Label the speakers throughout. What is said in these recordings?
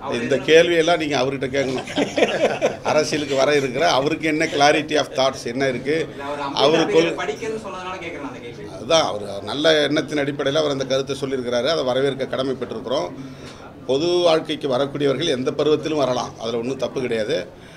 Speaker 1: இந்த கேள்வியெல்லாம் நீங்கள் அவர்கிட்ட கேட்கணும் அரசியலுக்கு வர இருக்கிற அவருக்கு என்ன கிளாரிட்டி ஆஃப் தாட்ஸ் என்ன இருக்குது அவருக்குள்
Speaker 2: படிக்கணும்னு சொன்னதுனால கேட்கறேன் அந்த கேள்வி
Speaker 1: அதுதான் அவர் நல்ல எண்ணத்தின் அடிப்படையில் அவர் அந்த கருத்தை சொல்லியிருக்கிறாரு அதை வரவேற்க கடமைப்பட்டிருக்கிறோம் பொது வாழ்க்கைக்கு வரக்கூடியவர்கள் எந்த பருவத்திலும் வரலாம் அதில் ஒன்றும் தப்பு கிடையாது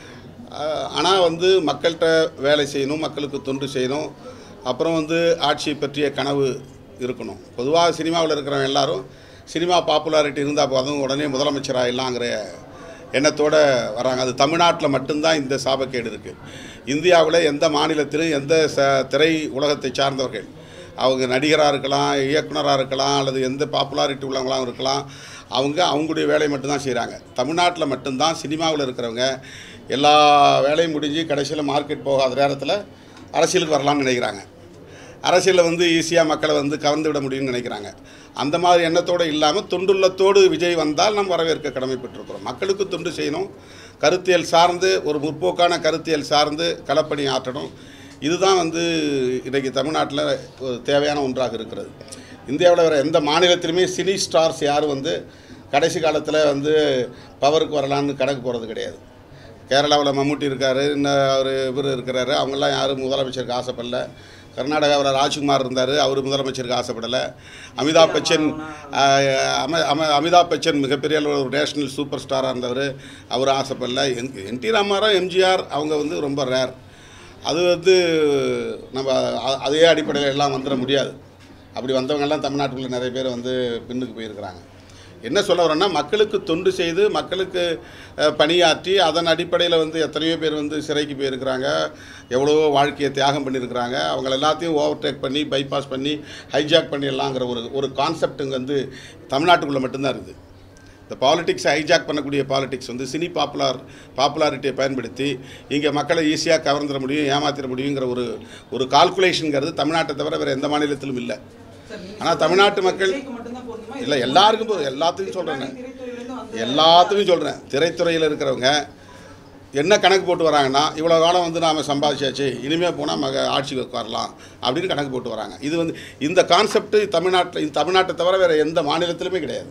Speaker 1: ஆனால் வந்து மக்கள்கிட்ட வேலை செய்யணும் மக்களுக்கு தொண்டு செய்யணும் அப்புறம் வந்து ஆட்சியை பற்றிய கனவு இருக்கணும் பொதுவாக சினிமாவில் இருக்கிறவங்க எல்லாரும் சினிமா பாப்புலாரிட்டி இருந்தால் போதும் உடனே முதலமைச்சர் ஆயிடலாங்கிற எண்ணத்தோடு வராங்க அது தமிழ்நாட்டில் மட்டும்தான் இந்த சாபக்கேடு இருக்குது இந்தியாவில் எந்த மாநிலத்திலும் எந்த ச திரை உலகத்தை சார்ந்தவர்கள் அவங்க நடிகராக இருக்கலாம் இயக்குனராக இருக்கலாம் அல்லது எந்த பாப்புலாரிட்டி உள்ளவங்களாகவும் இருக்கலாம் அவங்க அவங்களுடைய வேலையை மட்டும்தான் செய்கிறாங்க தமிழ்நாட்டில் மட்டும்தான் சினிமாவில் இருக்கிறவங்க எல்லா வேலையும் முடிஞ்சு கடைசியில் மார்க்கெட் போகாத நேரத்தில் அரசியலுக்கு வரலாம்னு நினைக்கிறாங்க அரசியலில் வந்து ஈஸியாக மக்களை வந்து கவர்ந்து விட முடியும்னு நினைக்கிறாங்க அந்த மாதிரி எண்ணத்தோடு இல்லாமல் தொண்டுள்ளத்தோடு விஜய் வந்தால் நாம் வரவேற்க கடமைப்பட்டிருக்கிறோம் மக்களுக்கு தொண்டு செய்யணும் கருத்தியல் சார்ந்து ஒரு முற்போக்கான கருத்தியல் சார்ந்து களப்பணி ஆற்றணும் இதுதான் வந்து இன்றைக்கி தமிழ்நாட்டில் ஒரு தேவையான ஒன்றாக இருக்கிறது இந்தியாவில் வேறு எந்த மாநிலத்திலுமே சினி ஸ்டார்ஸ் யாரும் வந்து கடைசி காலத்தில் வந்து பவருக்கு வரலான்னு கணக்கு போகிறது கிடையாது கேரளாவில் மம்முட்டி இருக்கார் இன்னும் அவர் இவர் இருக்கிறாரு அவங்கெல்லாம் யாரும் முதலமைச்சருக்கு ஆசைப்படல கர்நாடகாவில் ராஜ்குமார் இருந்தார் அவர் முதலமைச்சருக்கு ஆசைப்படலை அமிதாப் பச்சன் ஆஹ், அம அம அமிதாப் பச்சன் மிகப்பெரிய அளவு ஒரு நேஷனல் சூப்பர் ஸ்டாராக இருந்தவர் அவர் ஆசைப்படல N N T Rama Rao MGR அவங்க வந்து ரொம்ப ரேர் அது வந்து நம்ம அ- அதே அடிப்படையில் எல்லாம் வந்துட முடியாது அப்படி வந்தவங்கெல்லாம் தமிழ்நாட்டுக்குள்ள நிறைய பேர் வந்து பின்னுக்கு போயிருக்கிறாங்க என்ன சொல்ல வரேன்னா மக்களுக்கு தொண்டு செய்து மக்களுக்கு அஹ், பணியாற்றி அதன் அடிப்படையில் வந்து எத்தனையோ பேர் வந்து சிறைக்கு போயிருக்கிறாங்க எவ்வளவோ வாழ்க்கையை தியாகம் பண்ணியிருக்கிறாங்க அவங்கள எல்லாத்தையும் ஓவர்டேக் பண்ணி பைபாஸ் பண்ணி ஹைஜாக் பண்ணிடலாங்கிற ஒரு ஒரு கான்செப்ட் வந்து தமிழ்நாட்டுக்குள்ளே மட்டும்தான் இருக்குது இந்த பாலிடிக்ஸை ஹைஜாக் பண்ணக்கூடிய பாலிடிக்ஸ் வந்து சினி பாப்புலார் பாப்புலாரிட்டியை பயன்படுத்தி இங்கே மக்களை ஈஸியாக கவர்ந்துட முடியும் ஏமாத்திட முடியுங்கிற ஒரு ஒரு கால்குலேஷனுங்கிறது தமிழ்நாட்டை தவிர வேறு எந்த மாநிலத்திலும் இல்லை ஆனால் தமிழ்நாட்டு மக்கள் இல்லை எல்லாருக்கும் போதும் எல்லாத்துக்கும் சொல்கிறேன் எல்லாத்துக்கும் சொல்கிறேன் திரைத்துறையில் இருக்கிறவங்க என்ன கணக்கு போட்டு வராங்கன்னா இவ்வளோ காலம் வந்து நாம் சம்பாதிச்சாச்சு இனிமேல் போனால் மக ஆட்சிக்கு உட்காரலாம் அப்படின்னு கணக்கு போட்டு வராங்க இது வந்து இந்த கான்செப்ட் தமிழ்நாட்டில் இந்த தமிழ்நாட்டை தவிர வேறு எந்த மாநிலத்திலுமே கிடையாது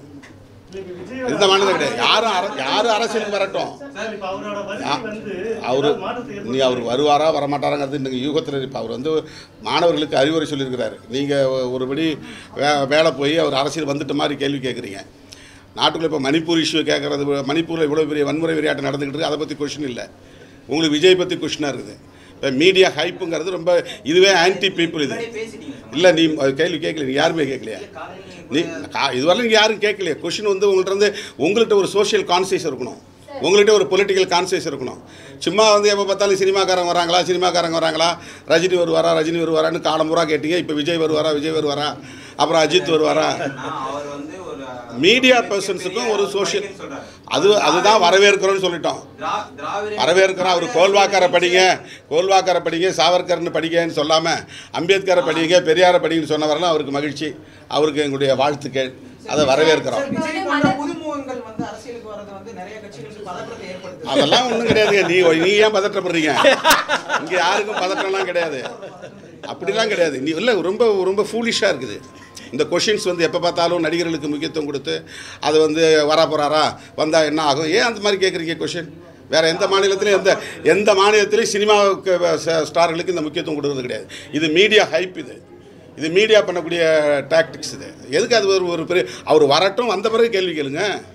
Speaker 1: எந்த மாநிலம் கிடையாது யாரும் அர யாரும் அரசியலுக்கு வரட்டும்
Speaker 3: சார், இப்ப அவரோட வருகை
Speaker 1: ஆ,
Speaker 3: வந்து
Speaker 1: அவரு
Speaker 3: ஏதாவது மாற்றத்தை
Speaker 1: நீ அவர் வருவாரா வரமாட்டாராங்கிறது இன்னைக்கு யூகத்தில் இப்போ அவர் வந்து மாணவர்களுக்கு அறிவுரை சொல்லியிருக்கிறாரு நீங்கள் ஒருபடி வே வேலை போய் அவர் அரசியல் வந்துட்ட மாதிரி கேள்வி கேட்குறீங்க நாட்டுக்குள்ள இப்போ மணிப்பூர் இஷ்யூ கேட்குறது மணிப்பூரில் இவ்வளோ பெரிய வன்முறை விளையாட்டு நடந்துக்கிட்டு இருக்கு அதை பற்றி கொஷின் இல்லை உங்களுக்கு விஜய் பற்றி கொஷினாக இருக்குது இப்போ மீடியா ஹைப்புங்கிறது ரொம்ப இதுவே ஆன்டி பீப்புள் இது
Speaker 2: பேசிட்டீங்க
Speaker 1: இல்லை நீ அது கேள்வி கேட்கல நீ யாருமே கேட்கலையா நீ கா- இதுவரை நீங்கள் யாரும் கேட்கலையே கொஷின் வந்து உங்கள்கிட்ட இருந்து உங்கள்கிட்ட ஒரு சோஷியல் கான்சியஸ் இருக்கணும் உங்கள்கிட்ட ஒரு பொலிட்டிக்கல் கான்சியஸ் இருக்கணும் சும்மா வந்து எப்போ பார்த்தாலும் சினிமாக்காரங்க வராங்களா சினிமாக்காரங்க வராங்களா ரஜினி வருவாரா ரஜினி வருவாரான்னு காலம் பூரா கேட்டீங்க இப்போ விஜய் வருவாரா விஜய் வருவாரா அப்புறம் அஜித் வருவாரா
Speaker 2: நான் அவர் வந்து ஒரு
Speaker 1: மீடியா பர்சன்ஸுக்கும் ஒரு சோஷியல்
Speaker 2: சொல்றாரு.
Speaker 1: அது அதுதான் வரவேற்கிறோம்னு சொல்லிட்டோம்
Speaker 2: திரா- திராவிட
Speaker 1: வரவேற்கிறோம் அவர் கோல்வாக்காரை படிங்க கோல்வாக்காரை படிங்க சாவர்கர்னு படிங்கன்னு சொல்லாமல் அம்பேத்கரை படிங்க பெரியாரை படிங்கன்னு சொன்னவரெல்லாம் அவருக்கு மகிழ்ச்சி அவருக்கு எங்களுடைய வாழ்த்துக்கள் அதை வரவேற்கிறோம்
Speaker 4: சார், விஜய் போன்ற புதுமுகங்கள் வந்து அரசியலுக்கு வர்றது வந்து நிறைய கட்சிகளுக்கு பதற்றத்தை ஏற்படுத்துது
Speaker 1: அதெல்லாம் ஒன்றும் கிடையாதுங்க நீ நீ ஏன் பதற்றப்படுறீங்க இங்கே யாருக்கும் பதற்றம்லாம் கிடையாது அப்படிலாம் கிடையாது நீ இல்லை ரொம்ப ரொம்ப ஃபூலிஷாக இருக்குது இந்த கொஷின்ஸ் வந்து எப்போ பார்த்தாலும் நடிகர்களுக்கு முக்கியத்துவம் கொடுத்து அது வந்து வரா போகிறாரா வந்தால் என்ன ஆகும் ஏன் அந்த மாதிரி கேட்குறீங்க கொஷின் வேறு எந்த மாநிலத்திலையும் எந்த எந்த மாநிலத்திலையும் சினிமாவுக்கு ச- ஸ்டார்களுக்கு இந்த முக்கியத்துவம் கொடுக்கறது கிடையாது இது மீடியா ஹைப் இது இது மீடியா பண்ணக்கூடிய டாக்டிக்ஸ் இது எதுக்கு அது ஒரு ஒரு பெரிய அவர் வரட்டும் வந்த பிறகு கேள்வி கேளுங்க